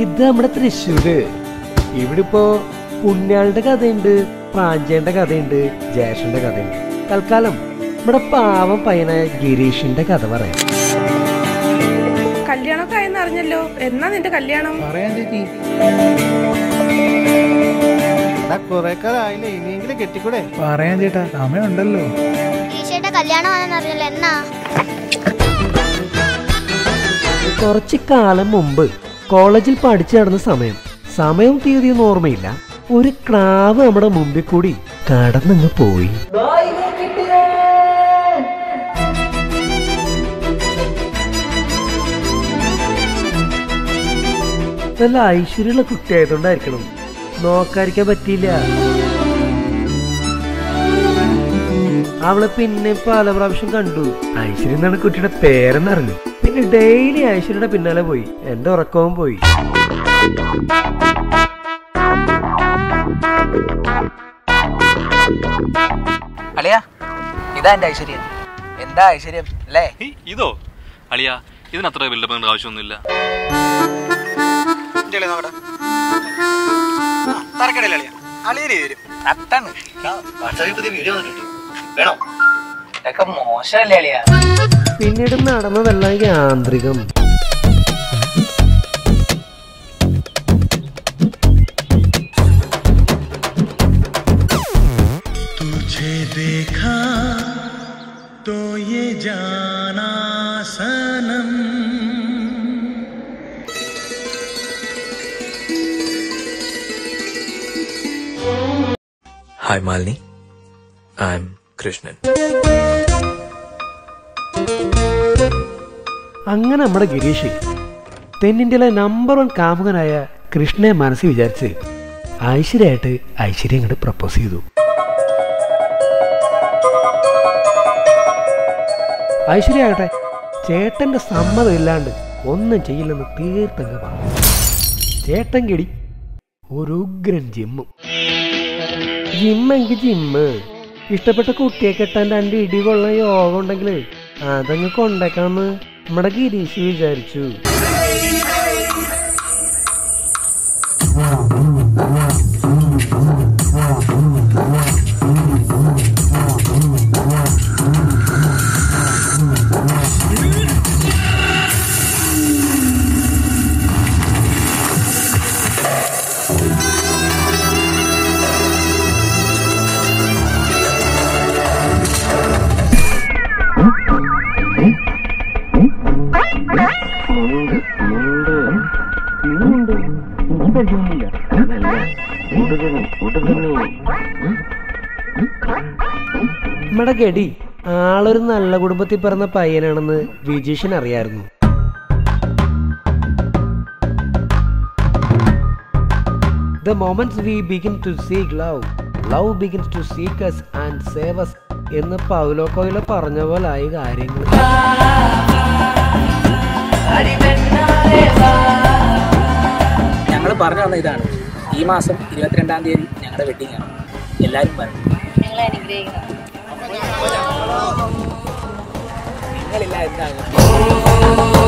ഇത് നമ്മുടെ തൃശ്ശൂര് ഇവിടെ ഇപ്പോ പുണ്യാളുടെ കഥയുണ്ട് പ്രാഞ്ചേന്റെ കഥയുണ്ട് ജേഷന്റെ കഥയുണ്ട് തൽക്കാലം നമ്മുടെ പാവം പയ്യനായ ഗിരീഷിന്റെ കഥ പറയാം കല്യാണമൊക്കെ ആയെന്ന് അറിഞ്ഞല്ലോ എന്നാ നിന്റെ കല്യാണം പറയാൻ ചേച്ചി കൊറേ കാലായില്ലേ ഇനിയെങ്കിലും കെട്ടിക്കൂടെ പറയാൻ ചേട്ടാ സമയമുണ്ടല്ലോ ഈശോയുടെ കല്യാണമാണെന്ന് അറിഞ്ഞല്ലോ എന്നാ കുറച്ച് കാലം മുമ്പ് കോളേജിൽ പഠിച്ചു നടന്ന സമയം സമയവും തീയതിയൊന്നും ഓർമ്മയില്ല ഒരു ക്രാവ് നമ്മുടെ മുമ്പിൽ കൂടി കടന്നങ്ങ് പോയി നല്ല ഐശ്വര്യമുള്ള കുട്ടിയായതുകൊണ്ടായിരിക്കണം നോക്കാതിരിക്കാൻ പറ്റിയില്ല അവളെ പിന്നെ പല പ്രാവശ്യം കണ്ടു ഐശ്വര്യ എന്നാണ് കുട്ടിയുടെ പേരെന്നറിഞ്ഞു പിന്നെ ഡെയിലി ഐശ്വര്യയുടെ പിന്നാലെ പോയി എന്റെ ഉറക്കവും പോയി അളിയ ഇതാ എന്റെ ഐശ്വര്യം എന്താ ഐശ്വര്യം അല്ലേ ഹേയ്, ഇതോ അളിയ ഇതിനത്ര ബിൽഡപ്പ് ആവശ്യമൊന്നുമില്ല അത്താണ് ഇതൊക്കെ മോശമല്ലേ അളിയ പിന്നീട് നടന്നതെല്ലാം യാന്ത്രികം तुझे देखा तो ये जाना सनम Hi Malini, I'm Krishnan. അങ്ങനെ നമ്മുടെ ഗിരീഷ് തെന്നിന്ത്യയിലെ നമ്പർ വൺ കാമുകനായ കൃഷ്ണയെ മനസ്സിൽ വിചാരിച്ച് ഐശ്വര്യമായിട്ട് ഐശ്വര്യ അങ്ങോട്ട് പ്രപ്പോസ് ചെയ്തു ഐശ്വര്യ ആകട്ടെ ചേട്ടന്റെ സമ്മതം ഇല്ലാണ്ട് ഒന്നും ചെയ്യില്ലെന്ന് തീർത്തങ്ങ് പറഞ്ഞു ചേട്ടൻ കിടി ഒരു ഉഗ്രൻ ജിമ്മും ജിമ്മെങ്കിൽ ജിമ്മ് ഇഷ്ടപ്പെട്ട കുട്ടിയെ കെട്ടാൻ രണ്ട് ഇടി കൊള്ളാൻ യോഗം ഉണ്ടെങ്കിൽ അതങ്ങ് കൊണ്ടേക്കാന്ന് നമ്മുടെ ഗിരീഷ് വിചാരിച്ചു നമ്മുടെ ഗഡി ആളൊരു നല്ല കുടുംബത്തിൽ പിറന്ന പയ്യനാണെന്ന് വിജീഷൻ അറിയായിരുന്നു The moments we begin to seek love, love begins to seek us and save us എന്ന് പൗലോ കൊയിലോ പറഞ്ഞ പോലായി കാര്യങ്ങൾ ഞങ്ങൾ പറഞ്ഞു തന്ന ഇതാണ് ഈ മാസം ഇരുപത്തിരണ്ടാം തീയതി ഞങ്ങളുടെ വെഡിങ് ആണ് എല്ലാവരും പറഞ്ഞു നിങ്ങളില്ല എന്താകും